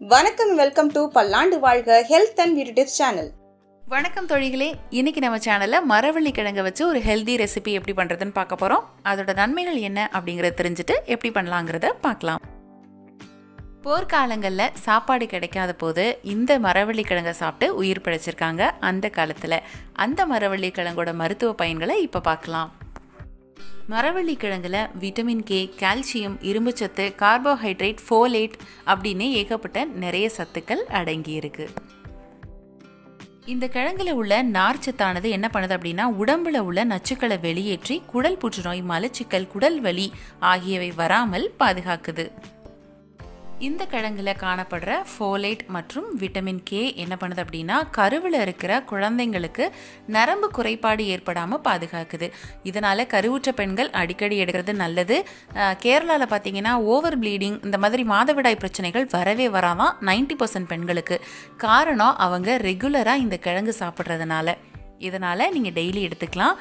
வணக்கம் welcome to Pallandu Vazhga health and beauty tips channel வணக்கம் தொழிகளே இன்னைக்கு நம்ம சேனலில் மரவள்ளி கிழங்க வச்சு ஒரு ஹெல்தி ரெசிபி எப்படி பண்ணுறதுன்னு பார்க்க போகிறோம் அதோட நன்மைகள் என்ன அப்படிங்கிறத தெரிஞ்சுட்டு எப்படி பண்ணலாங்கிறத பார்க்கலாம் போர்க்காலங்களில் சாப்பாடு கிடைக்காத போது இந்த மரவள்ளி கிழங்கை சாப்பிட்டு உயிர் பிழைச்சிருக்காங்க அந்த காலத்தில் அந்த மரவள்ளி கிழங்கோட மருத்துவ பயன்களை இப்போ பார்க்கலாம் மரவள்ளி கிழங்குல விட்டமின் கே கால்சியம் இரும்புச்சத்து கார்போஹைட்ரேட் ஃபோலேட் அப்படின்னு ஏகப்பட்ட நிறைய சத்துக்கள் அடங்கியிருக்கு இந்த கிழங்குல உள்ள நார்ச்சத்தானது என்ன பண்ணுது அப்படின்னா உடம்புல உள்ள நச்சுக்களை வெளியேற்றி குடல் புற்றுநோய் மலச்சிக்கல் குடல் வலி ஆகியவை வராமல் பாதுகாக்குது இந்த கிழங்குல காணப்படுற ஃபோலேட் மற்றும் விட்டமின் கே என்ன பண்ணுது அப்படின்னா கருவில் இருக்கிற குழந்தைங்களுக்கு நரம்பு குறைபாடு ஏற்படாமல் பாதுகாக்குது இதனால கருவுற்ற பெண்கள் அடிக்கடி எடுக்கிறது நல்லது கேரளாவில் பார்த்தீங்கன்னா ஓவர் ப்ளீடிங் இந்த மாதிரி மாதவிடாய் பிரச்சனைகள் வரவே வராதான் நைன்டி பர்சன்ட் பெண்களுக்கு காரணம் அவங்க ரெகுலராக இந்த கிழங்கு சாப்பிட்றதுனால இதனால் நீங்கள் டெய்லி எடுத்துக்கலாம்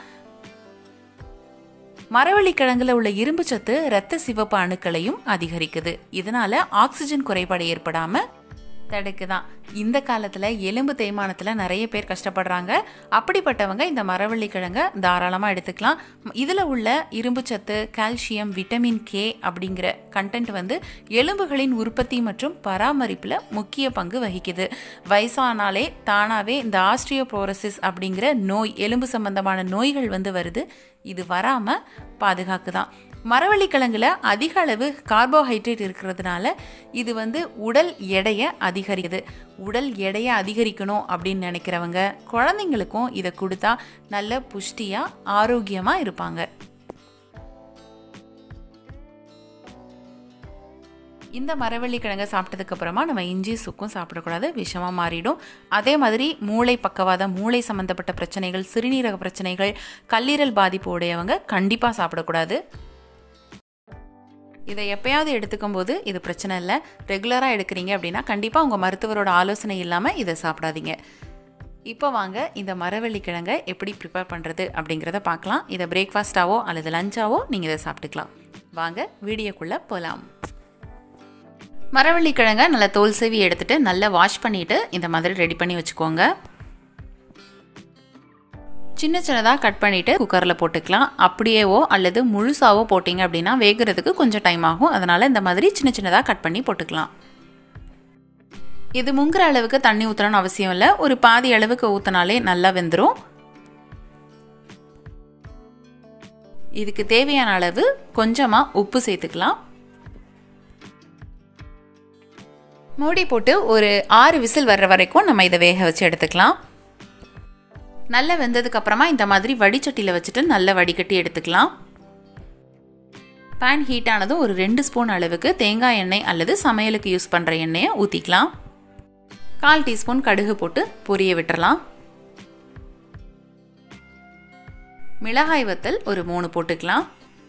மரவள்ளி கிழங்குல உள்ள இரும்பு சத்து இரத்த சிவப்பு அணுக்களையும் அதிகரிக்குது இதனால ஆக்சிஜன் குறைபாடு ஏற்படாம தடுக்குதான் இந்த காலத்தில் எலும்பு தேய்மானத்தில் நிறைய பேர் கஷ்டப்படுறாங்க அப்படிப்பட்டவங்க இந்த மரவள்ளி கிழங்க தாராளமாக எடுத்துக்கலாம் இதில் உள்ள இரும்பு சத்து கால்சியம் விட்டமின் கே அப்படிங்கிற கண்டென்ட் வந்து எலும்புகளின் உற்பத்தி மற்றும் பராமரிப்பில் முக்கிய பங்கு வகிக்குது வயசானாலே தானாகவே இந்த ஆஸ்ட்ரியோபோரசிஸ் அப்படிங்கிற நோய் எலும்பு சம்பந்தமான நோய்கள் வந்து வருது இது வராமல் பாதுகாக்குதான் மரவள்ளி கிழங்குல அதிக அளவு கார்போஹைட்ரேட் இருக்கிறதுனால இது வந்து உடல் எடையை அதிகரிக்குது உடல் எடையை அதிகரிக்கணும் அப்படின்னு நினைக்கிறவங்க குழந்தைங்களுக்கும் இதை கொடுத்தா நல்ல புஷ்டியாக ஆரோக்கியமாக இருப்பாங்க இந்த மரவள்ளி கிழங்கை சாப்பிட்டதுக்கு அப்புறமா நம்ம இஞ்சி சுக்கும் சாப்பிடக்கூடாது விஷமாக மாறிடும் அதே மாதிரி மூளை பக்கவாதம் மூளை சம்மந்தப்பட்ட பிரச்சனைகள் சிறுநீரக பிரச்சனைகள் கல்லீரல் பாதிப்பு உடையவங்க கண்டிப்பாக சாப்பிடக்கூடாது இதை எப்பயாவது எடுத்துக்கும் போது இது பிரச்சனை இல்லை ரெகுலராக எடுக்கிறீங்க அப்படின்னா கண்டிப்பாக உங்கள் மருத்துவரோட ஆலோசனை இல்லாமல் இதை சாப்பிடாதீங்க இப்போ வாங்க இந்த மரவள்ளி கிழங்கை எப்படி ப்ரிப்பேர் பண்ணுறது அப்படிங்கிறத பார்க்கலாம் இதை பிரேக்ஃபாஸ்ட்டாவோ அல்லது லஞ்சாவோ நீங்கள் இதை சாப்பிட்டுக்கலாம் வாங்க வீடியோக்குள்ளே போகலாம் மரவள்ளி கிழங்கை நல்லா தோல் சேவி எடுத்துகிட்டு நல்லா வாஷ் பண்ணிவிட்டு இந்த மாதிரி ரெடி பண்ணி வச்சுக்கோங்க சின்ன சின்னதாக கட் பண்ணிவிட்டு குக்கரில் போட்டுக்கலாம் அப்படியேவோ அல்லது முழுசாவோ போட்டிங்க அப்படின்னா வேகிறதுக்கு கொஞ்சம் டைம் ஆகும் அதனால் இந்த மாதிரி சின்ன சின்னதாக கட் பண்ணி போட்டுக்கலாம் இது முங்குற அளவுக்கு தண்ணி ஊற்றணும்னு அவசியம் இல்லை ஒரு பாதி அளவுக்கு ஊற்றினாலே நல்லா வெந்துடும் இதுக்கு தேவையான அளவு கொஞ்சமாக உப்பு சேர்த்துக்கலாம் மூடி போட்டு ஒரு ஆறு விசில் வர்ற வரைக்கும் நம்ம இதை வேக வச்சு எடுத்துக்கலாம் நல்லா வெந்ததுக்கு அப்புறமா இந்த மாதிரி வடிச்சட்டியில் வச்சுட்டு நல்லா வடிகட்டி எடுத்துக்கலாம் பேன் ஹீட் ஆனதும் ஒரு ரெண்டு ஸ்பூன் அளவுக்கு தேங்காய் எண்ணெய் அல்லது சமையலுக்கு யூஸ் பண்ணுற எண்ணெயை ஊற்றிக்கலாம் கால் டீஸ்பூன் கடுகு போட்டு பொரிய விட்டுறலாம் மிளகாய் வத்தல் ஒரு மூணு போட்டுக்கலாம்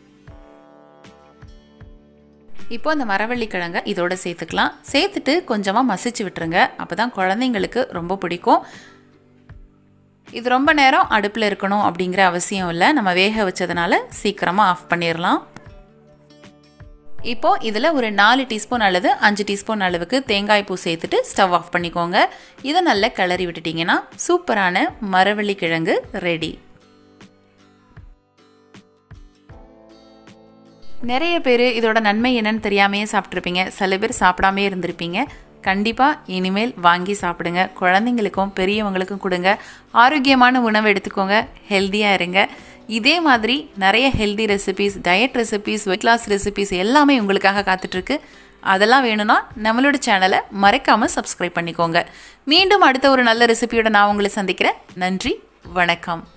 இப்போ அந்த மரவள்ளி கிழங்க இதோட சேர்த்துக்கலாம் சேர்த்துட்டு கொஞ்சமாக மசிச்சு விட்டுருங்க அப்போ தான் குழந்தைங்களுக்கு ரொம்ப பிடிக்கும் இது ரொம்ப நேரம் அடுப்பில் இருக்கணும் அப்படிங்கிற அவசியம் இல்லை நம்ம வேக வச்சதுனால சீக்கிரமாக ஆஃப் பண்ணிடலாம் இப்போது இதில் ஒரு நாலு டீஸ்பூன் அல்லது அஞ்சு டீஸ்பூன் அளவுக்கு தேங்காய் பூ சேர்த்துட்டு ஸ்டவ் ஆஃப் பண்ணிக்கோங்க இதை நல்லா கிளறி விட்டுட்டிங்கன்னா சூப்பரான மரவள்ளி கிழங்கு ரெடி நிறைய பேர் இதோட நன்மை என்னன்னு தெரியாமையே சாப்பிட்ருப்பீங்க சில பேர் சாப்பிடாமே இருந்திருப்பீங்க கண்டிப்பாக இனிமேல் வாங்கி சாப்பிடுங்க குழந்தைங்களுக்கும் பெரியவங்களுக்கும் கொடுங்க ஆரோக்கியமான உணவு எடுத்துக்கோங்க ஹெல்த்தியாக இருங்க இதே மாதிரி நிறைய healthy recipes diet recipes weight loss recipes எல்லாமே உங்களுக்காக காத்துட்ருக்கு அதெல்லாம் வேணும்னா நம்மளோட சேனலை மறைக்காமல் சப்ஸ்கிரைப் பண்ணிக்கோங்க மீண்டும் அடுத்த ஒரு நல்ல ரெசிபியோட நான் உங்களை சந்திக்கிறேன் நன்றி வணக்கம்